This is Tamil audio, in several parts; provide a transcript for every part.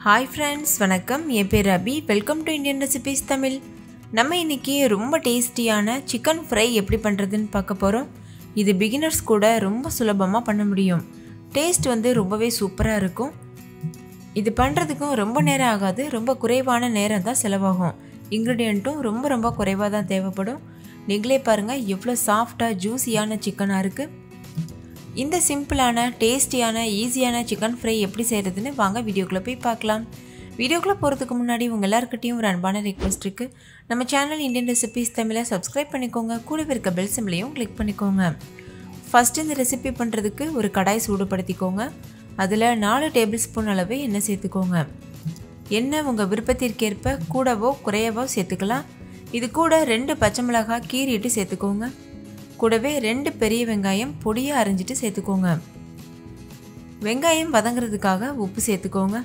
ஹாய் ஃப்ரெண்ட்ஸ் வணக்கம் என் பேர் Abhi welcome to Indian recipes Tamil நம்ம இன்னைக்கு ரொம்ப டேஸ்டியான சிக்கன் ஃப்ரை எப்படி பண்ணுறதுன்னு பார்க்க போகிறோம் இது பிகினர்ஸ் கூட ரொம்ப சுலபமாக பண்ண முடியும் டேஸ்ட் வந்து ரொம்பவே சூப்பராக இருக்கும் இது பண்ணுறதுக்கும் ரொம்ப நேரம் ஆகாது ரொம்ப குறைவான நேரம் தான் செலவாகும் இன்க்ரீடியண்ட்டும் ரொம்ப ரொம்ப குறைவாக தான் தேவைப்படும் நீங்களே பாருங்கள் எவ்வளோ சாஃப்டாக ஜூஸியான சிக்கனாக இருக்குது இந்த சிம்பிளான டேஸ்டியான ஈஸியான சிக்கன் ஃப்ரை எப்படி செய்கிறதுன்னு வாங்க வீடியோக்குள்ளே போய் பார்க்கலாம் வீடியோக்குள்ளே போகிறதுக்கு முன்னாடி உங்கள் எல்லாருக்கிட்டையும் ஒரு அன்பான ரெக்வஸ்ட் இருக்குது நம்ம சேனல் இந்தியன் ரெசிபீஸ் தமிழை சப்ஸ்கிரைப் பண்ணிக்கோங்க கூடவே இருக்க பெல் சிம்லையும் கிளிக் பண்ணிக்கோங்க ஃபஸ்ட்டு இந்த ரெசிபி பண்ணுறதுக்கு ஒரு கடாய் சூடுபடுத்திக்கோங்க அதில் நாலு டேபிள் ஸ்பூன் அளவு எண்ணெய் சேர்த்துக்கோங்க எண்ணெய் உங்கள் விருப்பத்திற்கேற்ப கூடவோ குறையவோ சேர்த்துக்கலாம் இது கூட ரெண்டு பச்சை மிளகாய் கீறிட்டு சேர்த்துக்கோங்க கூடவே ரெண்டு பெரிய வெங்காயம் பொடியாக அரிஞ்சிட்டு சேர்த்துக்கோங்க வெங்காயம் வதங்குறதுக்காக உப்பு சேர்த்துக்கோங்க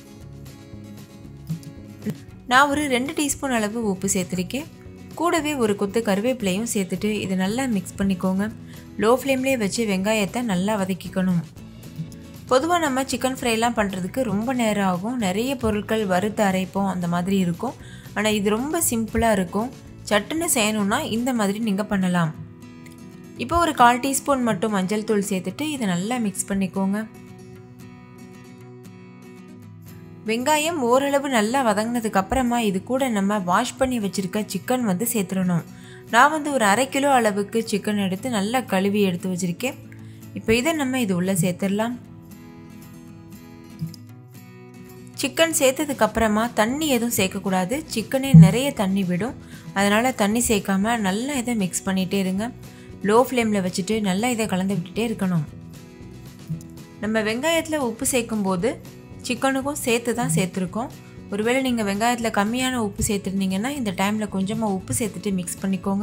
நான் ஒரு ரெண்டு டீஸ்பூன் அளவு உப்பு சேர்த்துருக்கேன் கூடவே ஒரு கொத்து கருவேப்பிலையும் சேர்த்துட்டு இதை நல்லா மிக்ஸ் பண்ணிக்கோங்க லோ ஃப்ளேம்லேயே வச்சு வெங்காயத்தை நல்லா வதக்கிக்கணும் பொதுவாக நம்ம சிக்கன் ஃப்ரைலாம் பண்ணுறதுக்கு ரொம்ப நேரம் ஆகும் நிறைய பொருட்கள் வறுத்து அரைப்போம் அந்த மாதிரி இருக்கும் ஆனால் இது ரொம்ப சிம்பிளாக இருக்கும் சட்டுன்னு செய்யணுன்னா இந்த மாதிரி நீங்கள் பண்ணலாம் இப்போ ஒரு கால் டீஸ்பூன் மட்டும் மஞ்சள் தூள் சேர்த்துட்டு இதை நல்லா மிக்ஸ் பண்ணிக்கோங்க வெங்காயம் ஓரளவு நல்லா வதங்கினதுக்கு அப்புறமா இது கூட நம்ம வாஷ் பண்ணி வச்சுருக்க சிக்கன் வந்து சேர்த்துடணும் நான் வந்து ஒரு அரை கிலோ அளவுக்கு சிக்கன் எடுத்து நல்லா கழுவி எடுத்து வச்சுருக்கேன் இப்போ இதை நம்ம இது உள்ளே சேர்த்துடலாம் சிக்கன் சேர்த்ததுக்கு அப்புறமா தண்ணி எதுவும் சேர்க்கக்கூடாது சிக்கனே நிறைய தண்ணி விடும் அதனால் தண்ணி சேர்க்காம நல்லா இதை மிக்ஸ் பண்ணிகிட்டே இருங்க லோ ஃப்ளேமில் வச்சுட்டு நல்லா இதை கலந்து விட்டுட்டே இருக்கணும் நம்ம வெங்காயத்தில் உப்பு சேர்க்கும் போது சிக்கனுக்கும் சேர்த்து தான் சேர்த்துருக்கோம் ஒருவேளை நீங்கள் வெங்காயத்தில் கம்மியான உப்பு சேர்த்துருந்தீங்கன்னா இந்த டைமில் கொஞ்சமாக உப்பு சேர்த்துட்டு மிக்ஸ் பண்ணிக்கோங்க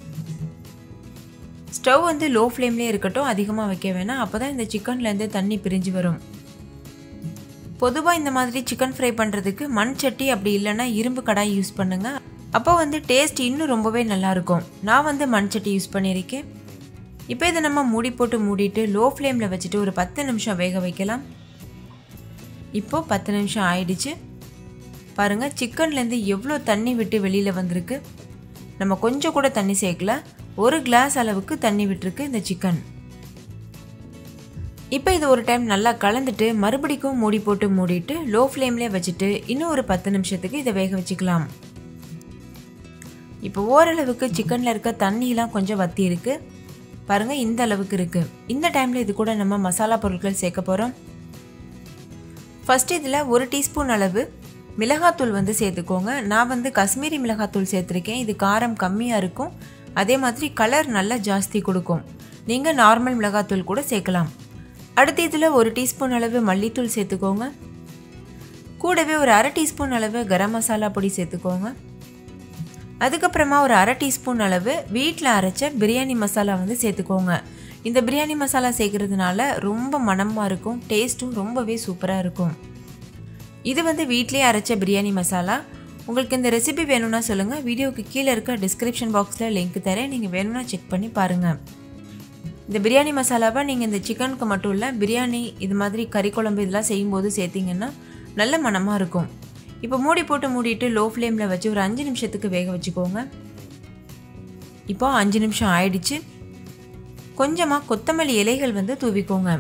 ஸ்டவ் வந்து லோ ஃப்ளேம்லேயே இருக்கட்டும் அதிகமாக வைக்க வேணாம் அப்போ தான் இந்த சிக்கன்லேருந்து தண்ணி பிரிஞ்சு வரும் பொதுவாக இந்த மாதிரி சிக்கன் ஃப்ரை பண்ணுறதுக்கு மண் சட்டி அப்படி இல்லைன்னா இரும்பு கடாய் யூஸ் பண்ணுங்கள் அப்போ வந்து டேஸ்ட் இன்னும் ரொம்பவே நல்லாயிருக்கும் நான் வந்து மண் சட்டி யூஸ் பண்ணியிருக்கேன் இப்போ இதை நம்ம மூடி போட்டு மூடிட்டு லோ ஃப்ளேமில் வச்சுட்டு ஒரு பத்து நிமிஷம் வேக வைக்கலாம் இப்போது பத்து நிமிஷம் ஆயிடுச்சு பாருங்கள் சிக்கன்லேருந்து எவ்வளோ தண்ணி விட்டு வெளியில் வந்திருக்கு நம்ம கொஞ்சம் கூட தண்ணி சேர்க்கல ஒரு கிளாஸ் அளவுக்கு தண்ணி விட்டுருக்கு இந்த சிக்கன் இப்போ இது ஒரு டைம் நல்லா கலந்துட்டு மறுபடிக்கும் மூடி போட்டு மூடிட்டு லோ ஃப்ளேம்லேயே வச்சுட்டு இன்னும் ஒரு பத்து நிமிஷத்துக்கு இதை வேக வச்சுக்கலாம் இப்போ ஓரளவுக்கு சிக்கனில் இருக்க தண்ணியெலாம் கொஞ்சம் வத்தி இருக்குது பாருங்கள் இந்த அளவுக்கு இருக்குது இந்த டைமில் இது கூட நம்ம மசாலா பொருட்கள் சேர்க்க போகிறோம் ஃபஸ்ட்டு இதில் ஒரு டீஸ்பூன் அளவு மிளகாத்தூள் வந்து சேர்த்துக்கோங்க நான் வந்து காஷ்மீரி மிளகாத்தூள் சேர்த்துருக்கேன் இது காரம் கம்மியாக இருக்கும் அதே மாதிரி கலர் நல்லா ஜாஸ்தி கொடுக்கும் நீங்கள் நார்மல் மிளகாத்தூள் கூட சேர்க்கலாம் அடுத்து இதில் ஒரு டீஸ்பூன் அளவு மல்லித்தூள் சேர்த்துக்கோங்க கூடவே ஒரு அரை டீஸ்பூன் அளவு கரம் மசாலா பொடி சேர்த்துக்கோங்க அதுக்கப்புறமா ஒரு அரை டீஸ்பூன் அளவு வீட்டில் அரைச்ச பிரியாணி மசாலா வந்து சேர்த்துக்கோங்க இந்த பிரியாணி மசாலா சேர்க்கறதுனால ரொம்ப மணமாக இருக்கும் டேஸ்ட்டும் ரொம்பவே சூப்பராக இருக்கும் இது வந்து வீட்லேயே அரைச்ச பிரியாணி மசாலா உங்களுக்கு இந்த ரெசிபி வேணும்னா சொல்லுங்கள் வீடியோவுக்கு கீழே இருக்க டிஸ்கிரிப்ஷன் பாக்ஸில் லிங்க் தரேன் நீங்கள் வேணும்னா செக் பண்ணி பாருங்கள் இந்த பிரியாணி மசாலாவை நீங்கள் இந்த சிக்கனுக்கு மட்டும் இல்லை பிரியாணி இது மாதிரி கறி குழம்பு இதெல்லாம் செய்யும்போது சேர்த்திங்கன்னா நல்ல மணமாக இருக்கும் இப்போ மூடி போட்டு மூடிட்டு லோ ஃப்ளேமில் வச்சு ஒரு அஞ்சு நிமிஷத்துக்கு வேக வச்சுக்கோங்க இப்போ அஞ்சு நிமிஷம் ஆயிடுச்சு கொஞ்சமாக கொத்தமல்லி இலைகள் வந்து தூவிக்கோங்க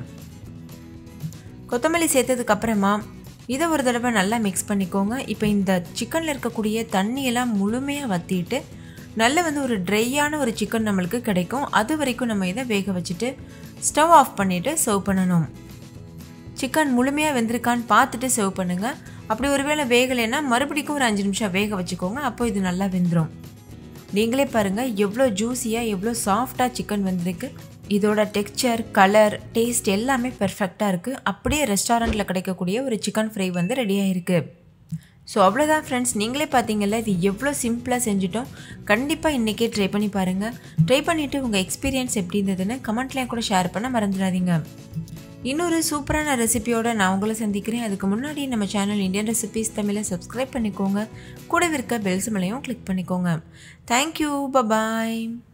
கொத்தமல்லி சேர்த்ததுக்கு அப்புறமா இதை ஒரு தடவை நல்லா மிக்ஸ் பண்ணிக்கோங்க இப்போ இந்த சிக்கனில் இருக்கக்கூடிய தண்ணியெல்லாம் முழுமையாக வற்றிட்டு நல்ல வந்து ஒரு ட்ரையான ஒரு சிக்கன் நம்மளுக்கு கிடைக்கும் அது வரைக்கும் நம்ம இதை வேக வச்சுட்டு ஸ்டவ் ஆஃப் பண்ணிவிட்டு சர்வ் பண்ணணும் சிக்கன் முழுமையாக வெந்திருக்கான்னு பார்த்துட்டு சர்வ் பண்ணுங்கள் அப்படி ஒருவேளை வேகலைன்னா மறுபடிக்கும் ஒரு அஞ்சு நிமிஷம் வேக வச்சுக்கோங்க அப்போ இது நல்லா வெந்துடும் நீங்களே பாருங்கள் எவ்வளோ ஜூஸியாக எவ்வளோ சாஃப்டாக சிக்கன் வந்திருக்கு இதோட டெக்ஸ்சர் கலர் டேஸ்ட் எல்லாமே பெர்ஃபெக்டாக இருக்குது அப்படியே ரெஸ்டாரண்ட்டில் கிடைக்கக்கூடிய ஒரு சிக்கன் ஃப்ரை வந்து ரெடி ஆகிருக்கு ஸோ அவ்வளோதான் ஃப்ரெண்ட்ஸ் நீங்களே பார்த்தீங்கல்ல இது எவ்வளோ சிம்பிளாக செஞ்சுட்டோம் கண்டிப்பாக இன்றைக்கே ட்ரை பண்ணி பாருங்கள் ட்ரை பண்ணிவிட்டு உங்கள் எக்ஸ்பீரியன்ஸ் எப்படி இருந்ததுன்னு கமெண்ட்லேயும் கூட ஷேர் பண்ண மறந்துடாதீங்க இன்னொரு சூப்பரான ரெசிபியோட நான் உங்களை சந்திக்கிறேன் அதுக்கு முன்னாடி நம்ம சேனல் இந்தியன் ரெசிபிஸ் தமிழை சப்ஸ்கிரைப் பண்ணிக்கோங்க கூட இருக்க பெல்ஸ் மேலேயும் கிளிக் பண்ணிக்கோங்க தேங்க்யூ பபாய்